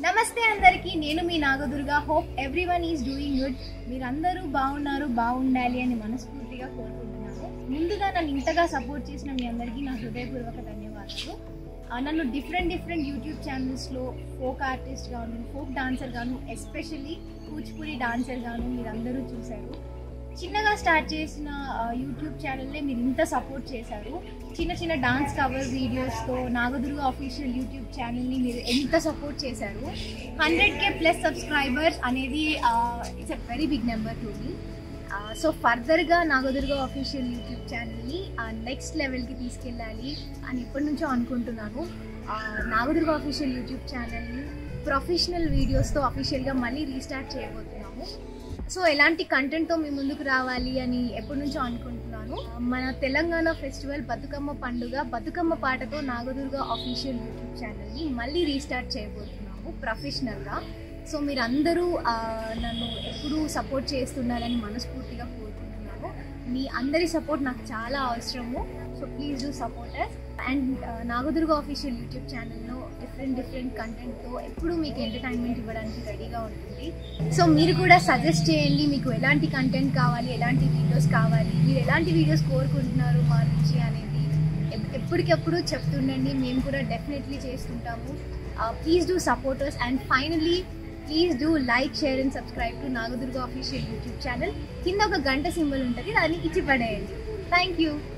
నమస్తే అందరికీ నేను మీ Nagadurga hope everyone is doing good మీరందరూ బాగున్నారు బాగుండాలి అని మనస్ఫూర్తిగా కోరుకుంటున్నాను ముందుగా నన్ను ఇంతగా సపోర్ట్ చేసిన మీ అందరికీ నా హృదయపూర్వక ధన్యవాదాలు ఆ, నన్ను డిఫరెంట్ డిఫరెంట్ యూట్యూబ్ ఛానల్స్లో ఫోక్ ఆర్టిస్ట్ గాను ఫోక్ డాన్సర్ గాను ఎస్పెషల్లీ కూచిపూడి డాన్సర్ గాను మీరందరూ చూశారు చిన్నగా స్టార్ట్ చేసిన ఆ, యూట్యూబ్ ఛానల్నే మీరు ఇంత సపోర్ట్ చేశారు చిన్న చిన్న డాన్స్ కవర్ వీడియోస్తో నాగదుర్గ అఫీషియల్ యూట్యూబ్ ఛానల్ని మీరు ఎంత సపోర్ట్ చేశారు హండ్రెడ్ కే ప్లస్ సబ్స్క్రైబర్స్ అనేది it's a very big number to me so ఫర్దర్గా నాగదుర్గ అఫీషియల్ యూట్యూబ్ ఛానల్ని నెక్స్ట్ లెవెల్కి తీసుకెళ్ళాలి అని ఎప్పటి నుంచో అనుకుంటున్నాను ఆ, నాగదుర్గ అఫీషియల్ యూట్యూబ్ ఛానల్ని ప్రొఫెషనల్ వీడియోస్తో అఫీషియల్గా మళ్ళీ రీస్టార్ట్ చేయబోతున్నాము సో ఎలాంటి కంటెంట్తో మీ ముందుకు రావాలి అని ఎప్పటి నుంచో అనుకుంటున్నాను మన తెలంగాణ ఫెస్టివల్ బతుకమ్మ పండుగ బతుకమ్మ పాటతో నాగదుర్గ అఫీషియల్ యూట్యూబ్ ఛానల్ని మళ్ళీ రీస్టార్ట్ చేయబోతున్నాము ప్రొఫెషనల్గా సో మీరందరూ ఆ, నన్ను ఎప్పుడూ సపోర్ట్ చేస్తుండాలని మనస్ఫూర్తిగా కోరుకుంటున్నాను మీ అందరి సపోర్ట్ నాకు చాలా అవసరము so please do support us and Nagadurga official YouTube ఛానల్లో డిఫరెంట్ డిఫరెంట్ కంటెంట్తో ఎప్పుడూ మీకు ఎంటర్టైన్మెంట్ ఇవ్వడానికి రెడీగా ఉంటుంది సో మీరు కూడా సజెస్ట్ చేయండి మీకు ఎలాంటి కంటెంట్ కావాలి ఎలాంటి వీడియోస్ కావాలి మీరు ఎలాంటి వీడియోస్ కోరుకుంటున్నారు మా నుంచి అనేది ఎప్- ఎప్పటికెప్పుడు చెప్తుండండి మేము కూడా డెఫినెట్లీ చేస్తుంటాము please do supporters and finally please do like share and subscribe to Nagadurga official YouTube channel కింద ఒక గంట సింబల్ ఉంటుంది దాన్ని ఇచ్చి పడేయండి థ్యాంక్ యూ